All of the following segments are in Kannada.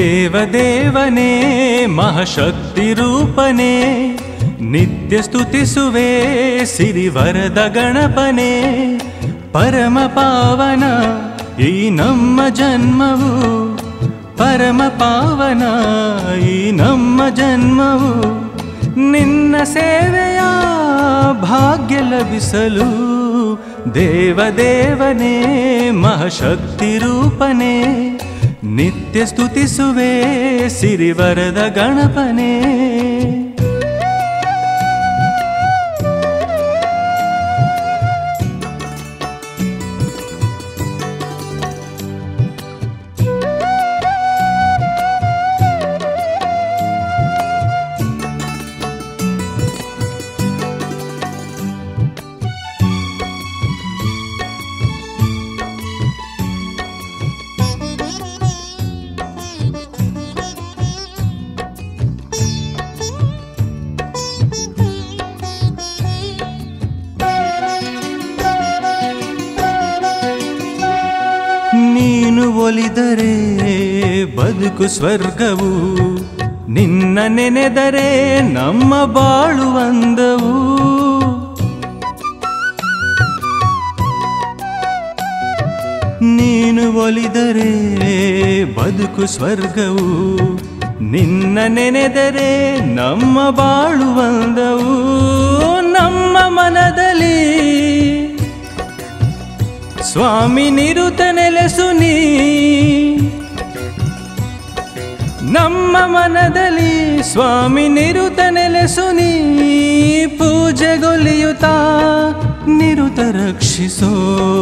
ದೇವದೇವನೇ ಮಹಾಶಕ್ತಿ ರೂಪನೇ ನಿತ್ಯ ಸ್ತುತಿಸುವೆ ಸಿರಿವರದ ಗಣಪನೇ ಪರಮ ಪಾವನ ಈ ನಮ್ಮ ಜನ್ಮವು ಪರಮ ಪಾವನ ಈ ನಮ್ಮ ಜನ್ಮವು ನಿನ್ನ ಸೇವೆಯ ಭಾಗ್ಯ ಲಭಿಸಲು ದೇವದೇವನೇ ಮಹಾಶಕ್ತಿ ರೂಪನೇ ನಿತ್ಯ ಸ್ತುತಿಸುವೆ ಸಿರಿವರದ ಗಣಪನೇ ನೀನು ಒಲಿದರೆ ಬದುಕು ಸ್ವರ್ಗವು ನಿನ್ನ ನೆನೆದರೆ ನಮ್ಮ ಬಾಳು ಅಂದವು ನೀನು ಒಲಿದರೆ ಬದುಕು ಸ್ವರ್ಗವು ನಿನ್ನ ನೆನೆದರೆ ನಮ್ಮ ಬಾಳು ಬಂದವು ನಮ್ಮ ಮನದಲ್ಲಿ ಸ್ವಾಮಿ ನಿರುತ ನೆಲೆಸು ನೀ ನಮ್ಮ ಮನದಲ್ಲಿ ಸ್ವಾಮಿ ನಿರುತ ನೆಲೆಸು ನೀ ಪೂಜೆಗೊಲಿಯುತ್ತ ನಿರುತ ರಕ್ಷಿಸೋ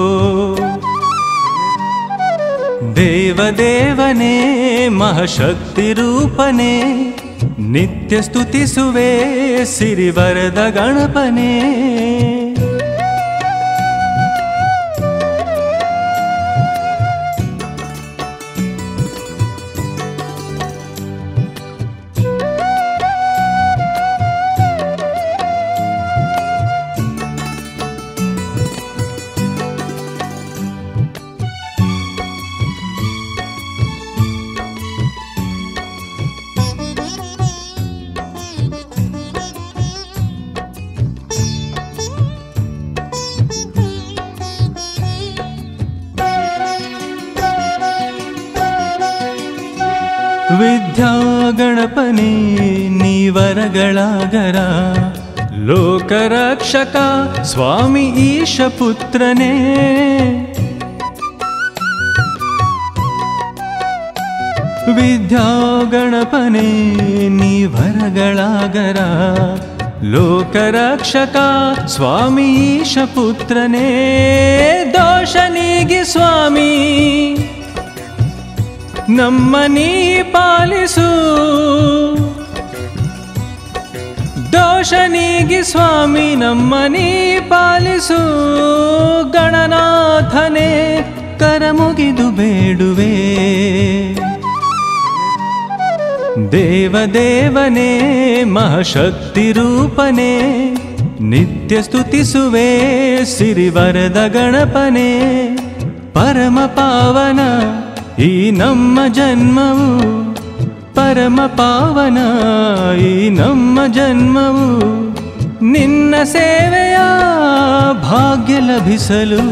ದೇವದೇವನೇ ಮಹಾಶಕ್ತಿ ರೂಪನೇ ನಿತ್ಯ ಸ್ತುತಿಸುವೆ ಸಿರಿವರದ ಗಣಪನೇ ವಿದ್ಯಾ ಗಣಪನೇ ನೀವರಗಳಾಗರ ಲೋಕರಕ್ಷಕ ಸ್ವಾಮಿ ಈಶ ಪುತ್ರನೇ ವಿದ್ಯಾ ಗಣಪನೇ ನೀವರಗಳಾಗರ ಲೋಕರಕ್ಷಕ ಸ್ವಾಮಿ ಈಶ ಪುತ್ರನೇ ದೋಷ ನೀಗಿ ಸ್ವಾಮಿ ನಮ್ಮ ನೀ ಪಾಲಿಸು ದೋಷ ನೀಗಿ ಸ್ವಾಮಿ ನಮ್ಮ ನೀ ಪಾಲಿಸು ಗಣನಾಥನೇ ಕರಮುಗಿದು ಬೇಡುವೆ ದೇವದೇವನೇ ಮಹಾಶಕ್ತಿ ರೂಪನೇ ನಿತ್ಯ ಸ್ತುತಿಸುವೆ ಸಿರಿವರದ ಗಣಪನೇ ಪರಮ ಪಾವನ ಈ ನಮ್ಮ ಜನ್ಮವು ಪರಮ ಪಾವನ ಈ ನಮ್ಮ ಜನ್ಮವು ನಿನ್ನ ಸೇವೆಯ ಭಾಗ್ಯ ಲಭಿಸಲು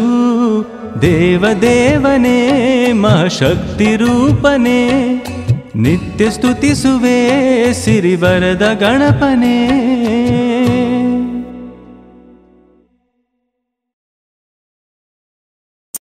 ದೇವದೇವನೇ ಮಹಾಶಕ್ತಿ ರೂಪನೇ ನಿತ್ಯ ಸ್ತುತಿಸುವೆ ಸಿರಿವರದ ಗಣಪನೇ